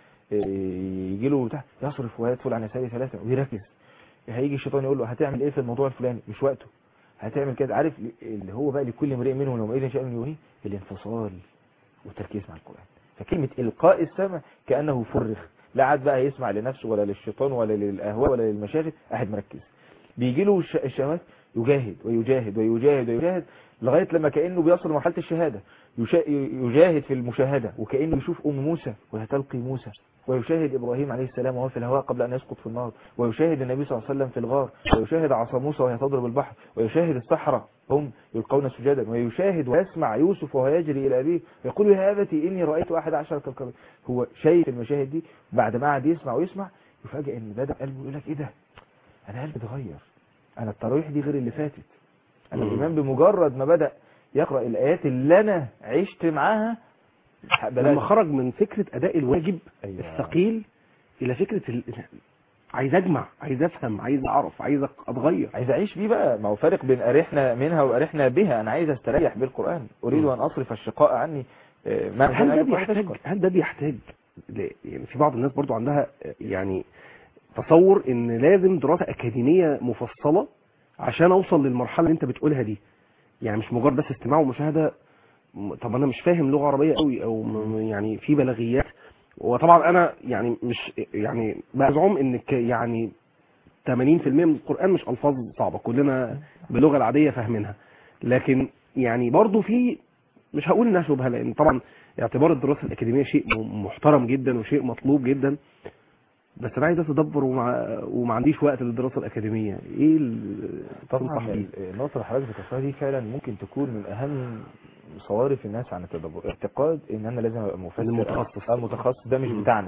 يجي له بتاع يصرف ويدخل عن يساره ثلاثة ويركز هيجي الشيطان يقول له هتعمل ايه في الموضوع الفلاني مش وقته هتعمل كده عارف اللي هو بقى لكل امرئ منهم يومئذ شأن يغنيه الانفصال والتركيز مع القرآن فكلمة إلقاء السمع كأنه فرغ لا عاد بقى يسمع لنفسه ولا للشيطان ولا للأهواء ولا للمشاغل قاعد مركز بيجي له الش- الشهوات يجاهد ويجاهد ويجاهد ويجاهد لغاية لما كأنه بيصل لمرحلة الشهادة يشا- يجاهد في المشاهدة وكأنه يشوف أم موسى وهي تلقي موسى ويشاهد إبراهيم عليه السلام وهو في الهواء قبل أن يسقط في النار ويشاهد النبي صلى الله عليه وسلم في الغار ويشاهد عصا موسى وهي تضرب البحر ويشاهد السحرة هم يلقون سجادا ويشاهد ويسمع يوسف وهو يجري إلى أبيه يقول يا أبتي إني رأيت أحد عشر كوكبا هو شايف المشاهد دي بعد ما قعد يسمع ويسمع يفاجئ إن بدأ قلبه يقول لك إيه ده أنا قلبي اتغير أنا التراويح دي غير اللي فاتت أنا مم. الإمام بمجرد ما بدأ يقرأ الآيات اللي أنا عشت معاها لما خرج من فكرة أداء الواجب أيوة. الثقيل إلى فكرة ال... عايز أجمع عايز أفهم عايز أعرف عايز أتغير عايز اعيش بيه بقى ما هو فارق بين ارحنا منها وارحنا بها انا عايز استريح بالقران اريد مم. ان اصرف الشقاء عني آه، ما هل ده أجد واحد بيحتاج أشقى. هل ده بيحتاج ل- يعني في بعض الناس برضو عندها يعني تصور ان لازم دراسة اكاديمية مفصلة عشان اوصل للمرحلة اللي انت بتقولها دي يعني مش مجرد بس استماع ومشاهدة م- طب انا مش فاهم لغه عربيه قوي او م- يعني في بلاغيات وطبعا انا يعني مش يعني بزعم ان ك- يعني 80% من القران مش الفاظ صعبه كلنا باللغه العاديه فاهمينها لكن يعني برضو في مش هقول انها شبهه لان طبعا اعتبار الدراسه الاكاديميه شيء م- محترم جدا وشيء مطلوب جدا بس انا عايز اتدبر وما, وما عنديش وقت للدراسه الاكاديميه ايه ال- تنصح طبعا بيه؟ النقطة اللي حضرتك ذكرتها دي فعلا ممكن تكون من أهم صوارف الناس عن التدبر اعتقاد إن أنا لازم أبقى مفسر المتخصص. أو المتخصص ده مش مم. بتاعنا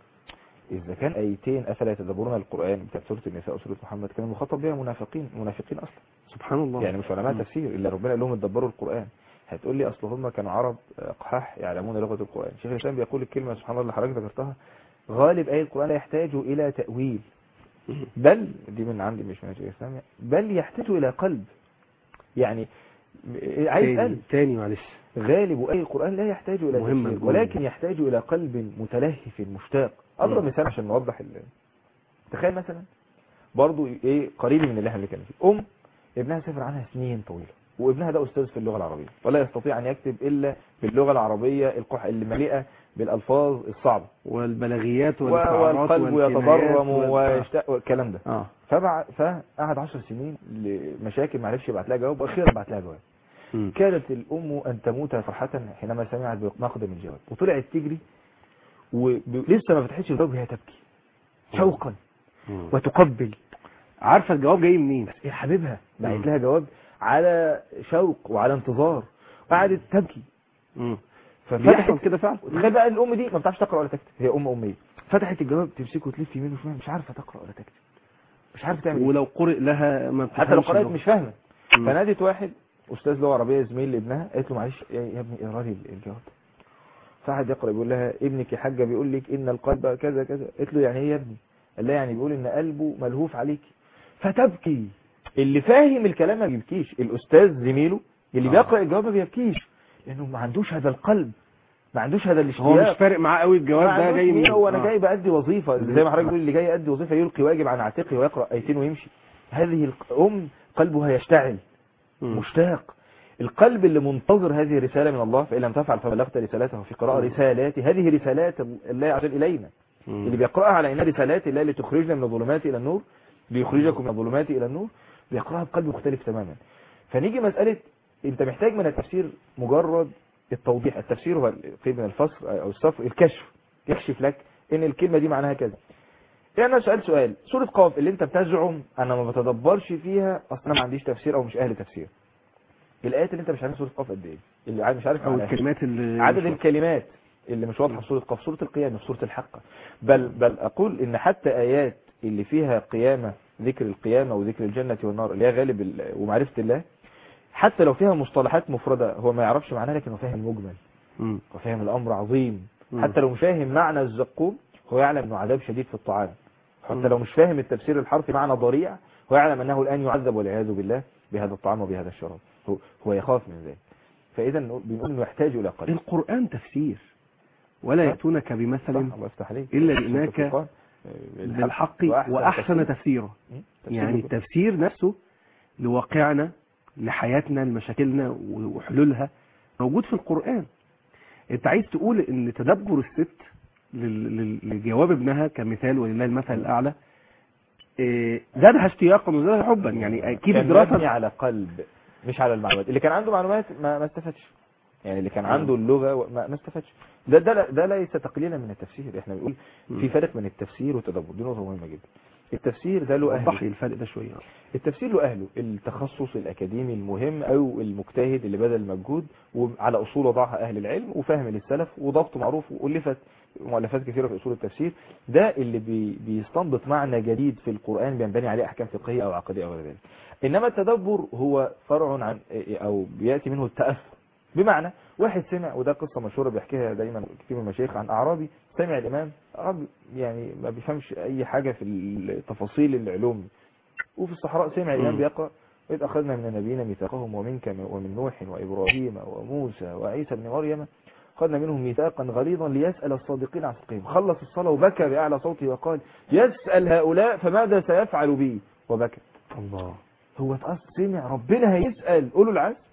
إذا كان آيتين أفلا يتدبرون القرآن بتاعت سورة النساء وسورة محمد كان المخاطب بها منافقين منافقين أصلا سبحان الله يعني مش علماء مم. تفسير إلا ربنا قال لهم اتدبروا القرآن هتقول لي أصل هم كانوا عرب أقحاح يعلمون لغة القرآن شيخ الإسلام بيقول الكلمة سبحان الله اللي حضرتك ذكرتها غالب آية القرآن لا يحتاج إلى تأويل مم. بل دي من عندي مش من شيخ الإسلام يعني، بل يحتاج إلى قلب يعني عايز تاني قلب تاني معلش غالب أي القرآن لا يحتاج إلى مهمة تفسير الجملة ولكن يحتاج إلى قلب متلهف مشتاق أضرب مم. مثال عشان نوضح ال... تخيل مثلا برضو إيه قريب من اللي احنا بنتكلم فيه أم ابنها سافر عنها سنين طويلة وابنها ده أستاذ في اللغة العربية ولا يستطيع أن يكتب إلا باللغة العربية القح اللي مليئة بالألفاظ الصعبة والبلاغيات و- والإشعارات والقلب والكنايات يتضرم وال- ويشتاق والكلام ده اه فبع... فقعد 10 سنين لمشاكل ما عرفش يبعت لها جواب واخيرا بعت لها جواب مم. كادت الام ان تموت فرحه حينما سمعت بمقدم الجواب وطلعت تجري ولسه ما فتحتش الجواب وهي تبكي شوقا مم. وتقبل عارفه الجواب جاي منين يا حبيبها مم. بعت لها جواب على شوق وعلى انتظار قعدت تبكي مم. ففتحت بيحصل كده فعلا تخيل بقى الام دي ما بتعرفش تقرا ولا تكتب هي ام اميه فتحت الجواب تمسكه وتلف يمين وشمال مش عارفه تقرا ولا تكتب مش عارفه تعمل ايه ولو قرئ لها ما حتى لو بتفهمش قرأت اللغة. مش فاهمه مم. فنادت واحد استاذ لغه عربيه زميل لابنها قالت له معلش يا يا ابني اقرا لي الجواب فقعد يقرا بيقول لها ابنك يا حاجه بيقول لك ان القلب كذا كذا قالت له يعني ايه يا ابني قال لها يعني بيقول ان قلبه ملهوف عليك فتبكي اللي فاهم الكلام ما بيبكيش الاستاذ زميله اللي آه. بيقرا الجواب ما بيبكيش لانه ما عندوش هذا القلب ما عندوش هذا الاشتياق هو مش فارق معاه قوي الجواب ما ده عندوش جاي مين منين هو انا آه. جاي بأدي وظيفة زي ما حضرتك بتقول اللي جاي يأدي وظيفة يلقي واجب عن عاتقه ويقرأ آيتين ويمشي هذه الأم قلبها يشتعل مم. مشتاق القلب اللي منتظر هذه الرسالة من الله فإن لم تفعل فبلغت رسالته في قراءة رسالات هذه رسالات الله عز وجل إلينا مم. اللي بيقرأها على إنها رسالات الله لتخرجنا من الظلمات إلى النور ليخرجكم من الظلمات إلى النور بيقرأها بقلب مختلف تماما فنيجي مسألة أنت محتاج من التفسير مجرد التوضيح التفسير هو قيد من الفصل أو الصفر الكشف يكشف لك إن الكلمة دي معناها كذا يعني أنا سألت سؤال سورة قاف اللي أنت بتزعم أنا ما بتدبرش فيها أصلا ما عنديش تفسير أو مش أهل تفسير الآيات اللي أنت مش عارف سورة قاف قد إيه اللي عاد- مش عارف او معناها. الكلمات اللي عدد مش- الكلمات اللي مش واضحه في سوره قاف سوره القيامه في سوره الحق بل بل اقول ان حتى ايات اللي فيها قيامه ذكر القيامه وذكر الجنه والنار اللي هي غالب ال- ومعرفه الله حتى لو فيها مصطلحات مفرده هو ما يعرفش معناها لكن هو فاهم المجمل مم. وفاهم الامر عظيم مم. حتى لو مش فاهم معنى الزقوم هو يعلم انه عذاب شديد في الطعام حتى مم. لو مش فاهم التفسير الحرفي معنى ضريع هو يعلم انه الان يعذب والعياذ بالله بهذا الطعام وبهذا الشراب هو, هو يخاف من ذلك فاذا نقول- بنقول انه يحتاج الى قلب القرآن تفسير ولا صح. يأتونك بمثل صح الله يفتح عليك إلا سورة جئناك الفرقان. بالحق وأحسن تفسيرا م? يعني تفسير التفسير نفسه لواقعنا لحياتنا لمشاكلنا وحلولها موجود في القرآن انت عايز تقول ان تدبر الست لل- لل- لجواب ابنها كمثال ولله المثل الاعلى إيه، زادها اشتياقا وزادها حبا يعني اكيد كان مبني الدراسه على قلب مش على المعلومات اللي كان عنده معلومات ما, ما استفادش يعني اللي كان عنده اللغة و- ما, ما استفادش ده ده لا- ده ليس تقليلا من التفسير احنا بنقول في فرق بين التفسير والتدبر دي نقطة مهمة جدا التفسير ده له وضح أهله لي الفرق ده شويه التفسير له أهله التخصص الأكاديمي المهم أو المجتهد اللي بذل المجهود وعلى أصول وضعها أهل العلم وفهم للسلف وضبطه معروف وألفت مؤلفات كثيرة في أصول التفسير ده اللي بي بيستنبط معنى جديد في القرآن بينبني عليه أحكام فقهية أو عقدية أو غير ذلك إنما التدبر هو فرع عن أو بيأتي منه التأثر بمعنى واحد سمع وده قصة مشهورة بيحكيها دايما كتير من المشايخ عن أعرابي سمع الإمام أعرابي يعني ما بيفهمش أي حاجة في التفاصيل العلوم وفي الصحراء سمع الإمام مم. بيقرأ وإذ أخذنا من النبيين ميثاقهم ومنك ومن نوح وإبراهيم وموسى وعيسى بن مريم أخذنا منهم ميثاقا غليظا ليسأل الصادقين عن صدقهم خلص الصلاة وبكى بأعلى صوته وقال يسأل هؤلاء فماذا سيفعل بي وبكى الله هو تأثر سمع ربنا هيسأل قولوا العز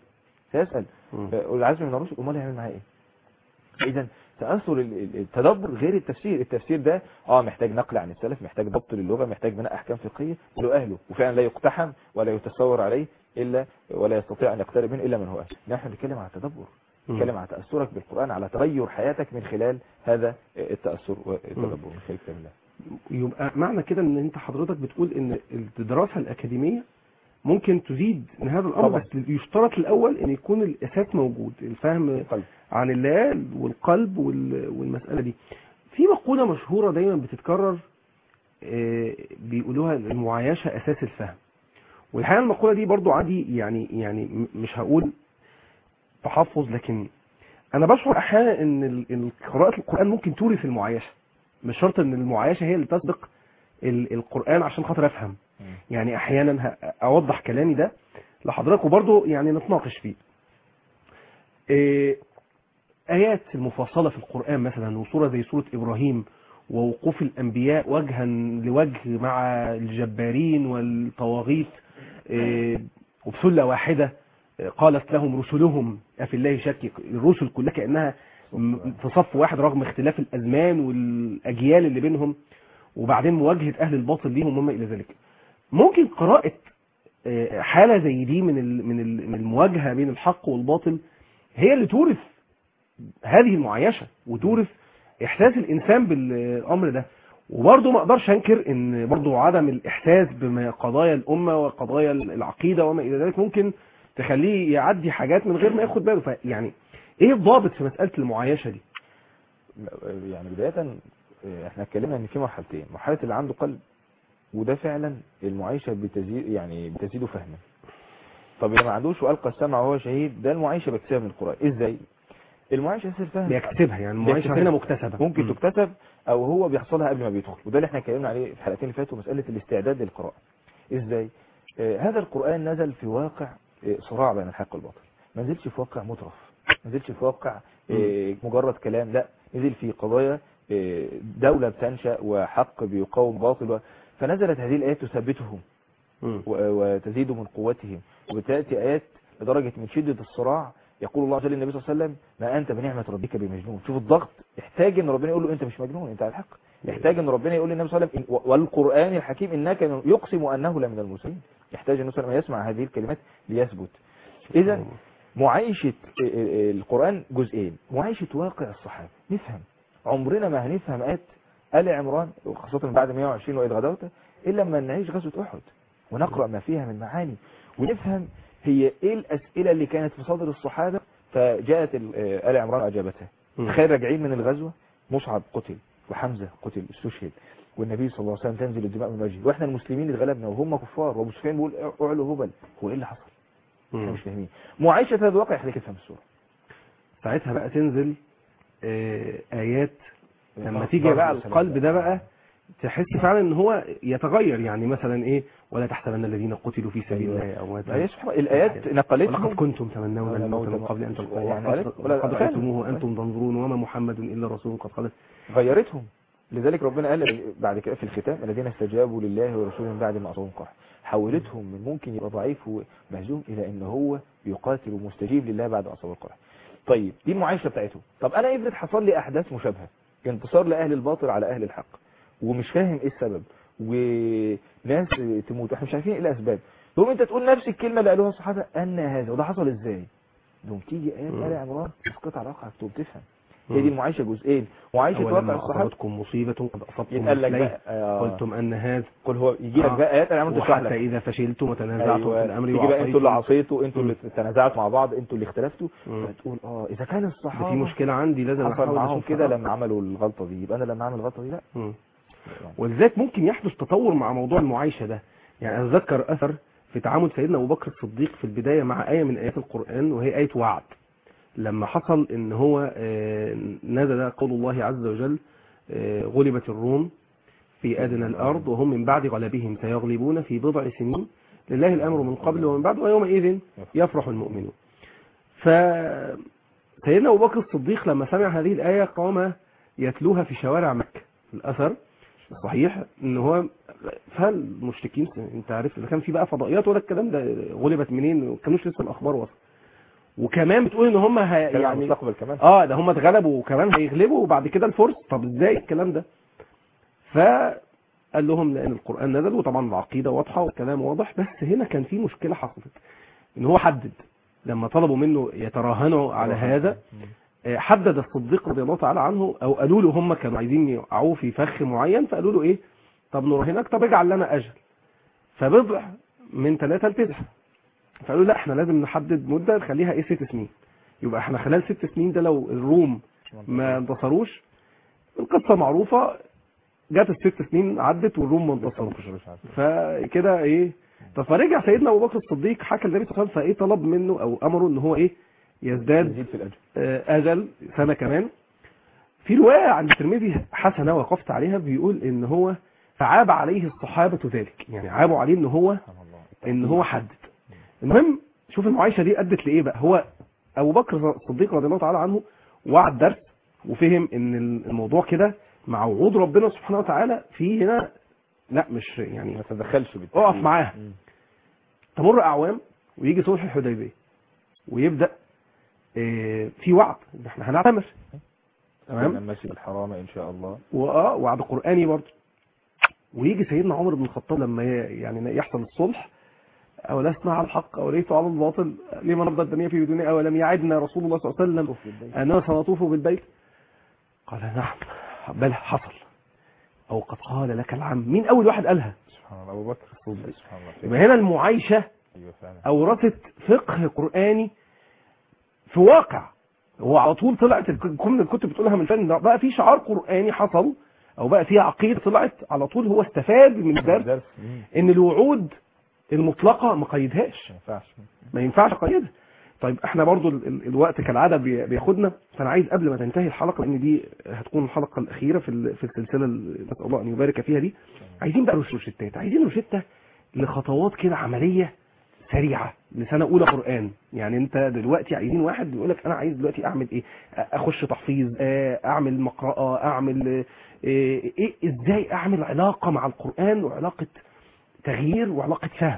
سيسأل مم. والعزم من الرسل امال يعمل معاه ايه اذا تاثر ال- ال- التدبر غير التفسير التفسير ده اه محتاج نقل عن السلف محتاج ضبط للغه محتاج بناء احكام فقهيه له اهله وفعلا لا يقتحم ولا يتصور عليه الا ولا يستطيع ان يقترب منه الا من هو اهل نحن بنتكلم على التدبر مم. نتكلم على تاثرك بالقران على تغير حياتك من خلال هذا التاثر والتدبر من خلال كتاب الله يبقى معنى كده ان انت حضرتك بتقول ان الدراسه الاكاديميه ممكن تزيد من هذا الامر طبعا. بس يشترط الاول ان يكون الاساس موجود الفهم القلب عن الله والقلب وال- والمساله دي في مقوله مشهوره دايما بتتكرر آه، بيقولوها المعايشه اساس الفهم والحقيقه المقوله دي برضو عندي يعني يعني م- مش هقول تحفظ لكن انا بشعر احيانا ان ال- ال- قراءه القران ممكن تورث المعايشه مش شرط ان المعايشه هي اللي تسبق ال- القران عشان خاطر افهم يعني احيانا ه- اوضح كلامي ده لحضرتك وبرضه يعني نتناقش فيه إيه، ايات المفصله في القران مثلا وسوره زي سوره ابراهيم ووقوف الانبياء وجها لوجه مع الجبارين والطواغيت إيه، وبسله واحده إيه، قالت لهم رسلهم افي الله شك الرسل كلها كانها م- في صف واحد رغم اختلاف الازمان والاجيال اللي بينهم وبعدين مواجهه اهل الباطل ليهم وما الى ذلك ممكن قراءه آه، حاله زي دي من ال- من ال- من المواجهه بين الحق والباطل هي اللي تورث هذه المعايشه وتورث احساس الانسان بالامر ده وبرضه ما اقدرش انكر ان برضه عدم الاحساس بقضايا الامه وقضايا العقيده وما الى ذلك ممكن تخليه يعدي حاجات من غير ما ياخد باله فيعني ايه الضابط في مساله المعايشه دي؟ يعني بداية آه، احنا اتكلمنا ان في مرحلتين مرحلة اللي عنده قلب وده فعلا المعايشة بتزيد يعني بتزيده فهما طب اللي ما عندوش والقى السمع وهو شهيد ده المعايشة بكتسبها من القرآن ازاي المعايشة يصير فهم بيكتسبها يعني المعايشه بيكتسبها. هنا مكتسبه ممكن مم. تكتسب او هو بيحصلها قبل ما بيدخل وده اللي احنا اتكلمنا عليه في الحلقتين اللي فاتوا مسألة الاستعداد للقراءة ازاي آه هذا القرآن نزل في واقع آه صراع بين الحق والباطل ما نزلش في واقع مترف ما نزلش في واقع آه مجرد كلام لا نزل في قضايا آه دولة بتنشأ وحق بيقاوم باطل و... فنزلت هذه الآيات تثبتهم مم. و- وتزيد من قوتهم وبتأتي آيات لدرجة من شدة الصراع يقول الله جل النبي صلى الله عليه وسلم ما أنت بنعمة ربك بمجنون شوف الضغط يحتاج ان ربنا يقول له أنت مش مجنون أنت على الحق يحتاج ان ربنا يقول للنبي صلى الله عليه وسلم إن- والقرآن الحكيم إنك يقسم أنه لمن المرسلين يحتاج النبي صلى الله عليه وسلم يسمع هذه الكلمات ليثبت إذا معايشة القرآن جزئين معايشة واقع الصحابة نفهم عمرنا ما هنفهم آيات آل عمران وخاصة من بعد 120 وإذ غدوت إلا لما نعيش غزوة أحد ونقرأ ما فيها من معاني ونفهم هي إيه الأسئلة اللي كانت في صدر الصحابة فجاءت ال- آه، آل عمران وأجابتها مم. تخيل راجعين من الغزوة مصعب قتل وحمزة قتل استشهد والنبي صلى الله عليه وسلم تنزل الدماء من وجهه واحنا المسلمين اللي اتغلبنا وهم كفار وابو سفيان بيقول اعلوا هبل هو ايه اللي حصل؟ احنا مم. مش فاهمين معايشة هذا الواقع يخليك تفهم الصورة ساعتها بقى تنزل آه، ايات لما ضرب- تيجي ضرب بقى السلام. القلب ده بقى تحس فعلا ان هو يتغير يعني مثلا ايه ولا تحسبن الذين قتلوا في سبيل أيوة. الله امواتا ما هي سبحان الايات ولقد نقلتهم كنتم تمنون ولا الموت موت من قبل ان تلقوه يعني وقد قالت- ولا- وقد فعلا. رايتموه وانتم تنظرون وما محمد الا رسول قد خلت غيرتهم لذلك ربنا قال بعد كده في الختام الذين استجابوا لله ورسوله من بعد ما اصابهم قرح حولتهم من ممكن يبقى ضعيف ومهزوم الى ان هو بيقاتل ومستجيب لله بعد ما اصابه القرح طيب دي المعايشه بتاعتهم طب انا افرض حصل لي احداث مشابهه انتصار لاهل الباطل على اهل الحق ومش فاهم ايه السبب وناس تموت واحنا مش عارفين ايه الاسباب تقوم انت تقول نفس الكلمه اللي قالوها الصحابه ان هذا وده حصل ازاي تقوم تيجي ايات مم. ال عمران تسقط على واقعك تقوم تفهم هي دي المعايشه جزئين معايشه ولما واقع الصحابه اصابتكم مصيبه قد اصبتم يتقال لك مثليه بقى آه، قلتم ان هذا قل هو يجي لك آه. بقى ايات العمران تشرح وحتى لك اذا فشلتم وتنازعتم في الامر تيجي بقى انتوا اللي وعصيتم عصيتوا انتوا اللي تنازعتوا مع بعض انتوا اللي اختلفتوا مم. فتقول اه اذا كان ده الصحابه في مشكله عندي لازم حصل احاول معاهم أشوفها. كده لما عملوا الغلطه دي يبقى انا لما اعمل الغلطه دي لا مم. ولذلك ممكن يحدث تطور مع موضوع المعايشة ده يعني أتذكر أثر في تعامل سيدنا أبو بكر الصديق في البداية مع آية من آيات القرآن وهي آية وعد لما حصل إن هو آه، نزل قول الله عز وجل آه، غلبت الروم في أدنى الأرض وهم من بعد غلبهم سيغلبون في بضع سنين لله الأمر من قبل ومن بعد ويومئذ يفرح المؤمنون فسيدنا أبو بكر الصديق لما سمع هذه الآية قام يتلوها في شوارع مكة الأثر صحيح ان هو فالمشركين انت عارف اذا كان في بقى فضائيات ولا الكلام ده غلبت منين ما كانوش لسه الاخبار وصل وكمان بتقول ان هم ه... كلام عن يعني المستقبل كمان اه ده هم اتغلبوا وكمان هيغلبوا وبعد كده الفرس طب ازاي الكلام ده فقال لهم لان القران نزل وطبعا العقيده واضحه والكلام واضح بس هنا كان في مشكله حصلت ان هو حدد لما طلبوا منه يتراهنوا على هذا آه، حدد الصديق رضي الله تعالى عنه او قالوا له هم كانوا عايزين يقعوه في فخ معين فقالوا له ايه طب نراهنك طب اجعل لنا اجل فبضع من ثلاثة لتسعة فقالوا لا احنا لازم نحدد مدة نخليها ايه ست سنين يبقى احنا خلال ست سنين ده لو الروم ما انتصروش القصة معروفة جت الست سنين عدت والروم ما انتصروش فكده ايه طب فرجع سيدنا ابو بكر الصديق حكى للنبي صلى الله عليه وسلم فايه طلب منه او امره ان هو ايه يزداد يزيد في الاجر آه، اجل سنه كمان في روايه عند الترمذي حسنه وقفت عليها بيقول ان هو فعاب عليه الصحابه ذلك يعني عابوا عليه ان هو سبحان الله ان هو حدد المهم شوف المعايشه دي ادت لايه بقى هو ابو بكر الصديق رضي الله تعالى عنه وعد درس وفهم ان الموضوع كده مع وعود ربنا سبحانه وتعالى في هنا لا مش يعني ما تتدخلش بالتحديد. اقف معاها مم. تمر اعوام ويجي صلح الحديبيه ويبدا آه، في وعد ان احنا هنعتمر تمام المسجد الحرام ان شاء الله واه وعد قراني برضه ويجي سيدنا عمر بن الخطاب لما ي- يعني يحصل الصلح او لسنا على الحق او ليس على الباطل لما نرضى الدنيا في بدون اولم يعدنا رسول الله صلى الله عليه وسلم اننا سنطوف بالبيت قال نعم بل حصل او قد قال لك العم مين اول واحد قالها سبحان الله ابو بكر سبحان الله يبقى هنا المعايشه ايوه فعلا اورثت فقه قراني في واقع هو على طول طلعت الك- كل الكتب بتقولها من فن بقى في شعار قراني حصل او بقى في عقيده طلعت على طول هو استفاد من الدرس درس مم. ان الوعود المطلقه ما قيدهاش ما ينفعش ما ينفعش اقيدها طيب احنا برضو ال- ال- الوقت كالعاده بي- بياخدنا فانا عايز قبل ما تنتهي الحلقه لان دي هتكون الحلقه الاخيره في ال- في السلسله اللي نسال الله ان يبارك فيها دي عايزين بقى روش- روشتات عايزين روشته لخطوات كده عمليه سريعه لسنه اولى قران يعني انت دلوقتي عايزين واحد يقول لك انا عايز دلوقتي اعمل ايه اخش تحفيظ آه، اعمل مقرأة اعمل آه، ايه ازاي اعمل علاقه مع القران وعلاقه تغيير وعلاقه فهم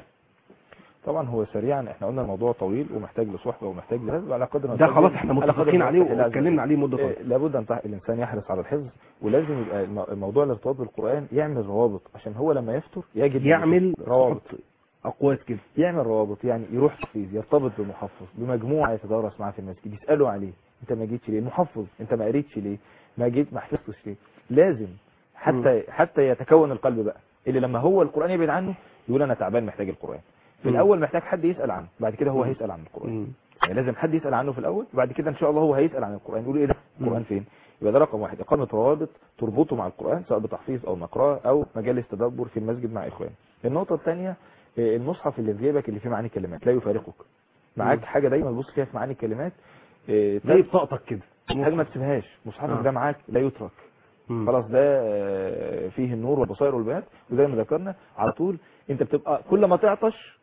طبعا هو سريعا احنا قلنا الموضوع طويل ومحتاج لصحبه ومحتاج لهذا على قدر ما ده نستطيع- خلاص احنا على قدر متفقين ما عليه نستطيع العزم. واتكلمنا عليه مده إيه، طويله لابد ان تح- الانسان يحرص على الحفظ ولازم يبقى الم- الموضوع الارتباط بالقران يعمل روابط عشان هو لما يفتر يجد يعمل روابط اقوات كده يعمل روابط يعني يروح تحفيظ يرتبط بمحفظ بمجموعه يتدرس معاه في المسجد يسالوا عليه انت ما جيتش ليه محفظ انت ما قريتش ليه ما جيت ما حفظتش ليه لازم حتى حتى يتكون القلب بقى اللي لما هو القران يبعد عنه يقول انا تعبان محتاج القران في مم. الاول محتاج حد يسال عنه بعد كده هو مم. هيسال عن القران مم. يعني لازم حد يسال عنه في الاول وبعد كده ان شاء الله هو هيسال عن القران يقول ايه ده القران مم. فين يبقى ده رقم واحد اقامه روابط تربطه مع القران سواء بتحفيظ او مقراه او مجالس تدبر في المسجد مع اخوان النقطه الثانيه المصحف اللي في جيبك اللي فيه معاني كلمات لا يفارقك معاك مم. حاجه دايما تبص فيها في معاني الكلمات إيه، زي بطاقتك كده حاجه ما تسيبهاش مصحفك آه. ده معاك لا يترك مم. خلاص ده آه، فيه النور والبصائر والبيانات وزي ما ذكرنا على طول انت بتبقى كل ما تعطش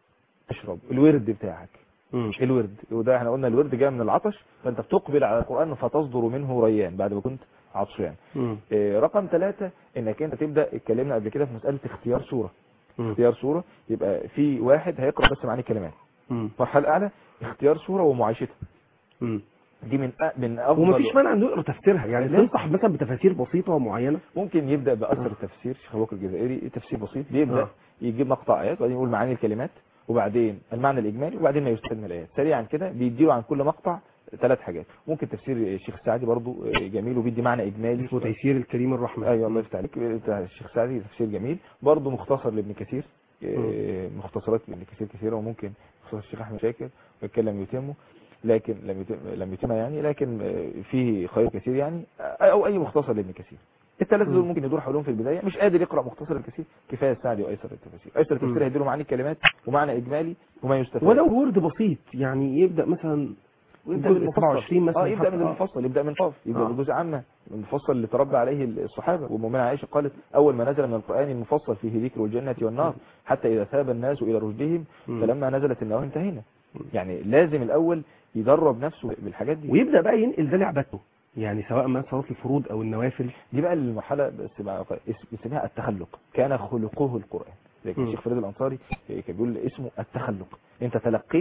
اشرب الورد بتاعك مم. الورد وده احنا قلنا الورد جاي من العطش فانت بتقبل على القران فتصدر منه ريان بعد ما كنت عطشان مم. آه، رقم ثلاثة انك انت تبدا اتكلمنا قبل كده في مساله اختيار سوره مم. اختيار سوره يبقى في واحد هيقرا بس معاني كلمات مم. المرحله الاعلى اختيار سوره ومعايشتها مم. دي من أ- من افضل ومفيش مانع انه يقرا تفسيرها يعني لازم. تنصح مثلا بتفاسير بسيطه ومعينه ممكن يبدا باثر التفسير شيخ ابو بكر الجزائري تفسير بسيط بيبدا آه. يجيب مقطع ايات وبعدين يقول معاني الكلمات وبعدين المعنى الاجمالي وبعدين ما يستفاد من الايات سريعا كده بيديله عن كل مقطع ثلاث حاجات ممكن تفسير الشيخ السعدي برضو جميل وبيدي معنى اجمالي اسمه تيسير الكريم الرحمن ايوه الله يفتح عليك بتاع الشيخ سعدي تفسير جميل برضو مختصر لابن كثير إيه، مختصرات لابن كثير كثيره وممكن مختصر الشيخ احمد شاكر ويتكلم يتمه لكن لم يتم لم يتم يعني لكن آه، فيه خير كثير يعني آه، او اي مختصر لابن كثير الثلاثه دول مم. ممكن يدور حولهم في البدايه مش قادر يقرا مختصر الكثير كفايه السعدي وايسر التفاسير ايسر مم. التفسير هيديله معاني الكلمات ومعنى اجمالي وما يستفاد ولو ورد بسيط يعني يبدا مثلا ويبدا جزء بالمفصل 27 مثلا اه يبدا حتى. من المفصل يبدا من قاف يبدا آه. بجزء عامه المفصل اللي تربى عليه الصحابه ومؤمنه عائشه قالت اول ما نزل من القران المفصل فيه ذكر الجنه والنار حتى اذا ثاب الناس الى رشدهم مم. فلما نزلت النار انتهينا يعني لازم الاول يدرب نفسه بالحاجات دي ويبدا بقى ينقل ده لعبته يعني سواء ما صلاه الفروض او النوافل دي بقى المرحله بس بقى اس- اسمها التخلق كان خلقه القران لكن مم. الشيخ فريد الانصاري كان بيقول اسمه التخلق انت تلقيت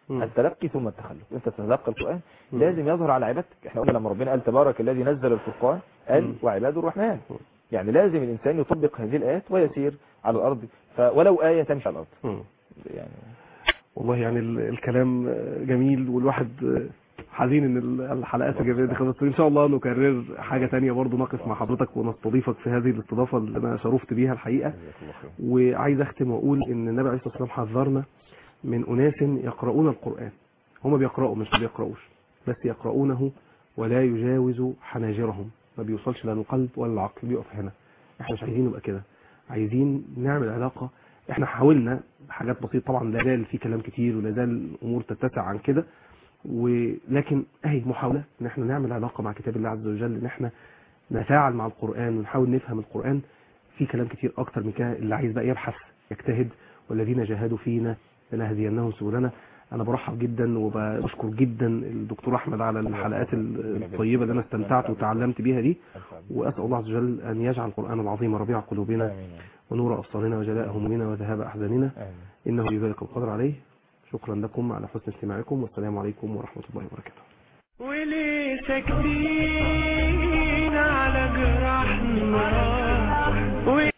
مم. التلقي ثم التخلف انت تتلقى القرآن مم. لازم يظهر على عبادتك احنا قلنا لما ربنا قال تبارك الذي نزل الفرقان قال مم. وعباد الرحمن مم. يعني لازم الانسان يطبق هذه الايات ويسير على الارض ف- ولو آية تمشي على الارض مم. يعني والله يعني ال- الكلام جميل والواحد حزين ان ال- الحلقات الجميله دي خلصت ان شاء الله نكرر حاجه تانية برضو نقف مع حضرتك ونستضيفك في هذه الاستضافه اللي انا شرفت بيها الحقيقه جزاك الله خير. وعايز اختم واقول ان النبي عليه الصلاه والسلام حذرنا من اناس يقرؤون القران هم بيقرأوا مش ما بيقرأوش بس يقرؤونه ولا يجاوز حناجرهم ما بيوصلش لا للقلب ولا للعقل بيقف هنا احنا مش عايزين نبقى كده عايزين نعمل علاقة احنا حاولنا حاجات بسيطة طبعا لا زال في كلام كتير ولا زال الامور تتسع عن كده ولكن اهي محاولة ان احنا نعمل علاقة مع كتاب الله عز وجل ان احنا نتفاعل مع القرآن ونحاول نفهم القرآن في كلام كتير اكتر من كده اللي عايز بقى يبحث يجتهد والذين جاهدوا فينا لنهدينهم سبلنا انا برحب جدا وبشكر جدا الدكتور احمد على الحلقات الطيبه اللي انا استمتعت وتعلمت بيها دي واسال الله عز وجل ان يجعل القران العظيم ربيع قلوبنا آمين ونور ابصارنا وجلاء همومنا وذهاب احزاننا آمين انه بذلك القدر عليه شكرا لكم على حسن استماعكم والسلام عليكم ورحمه الله وبركاته وليه ساكتين على جراحنا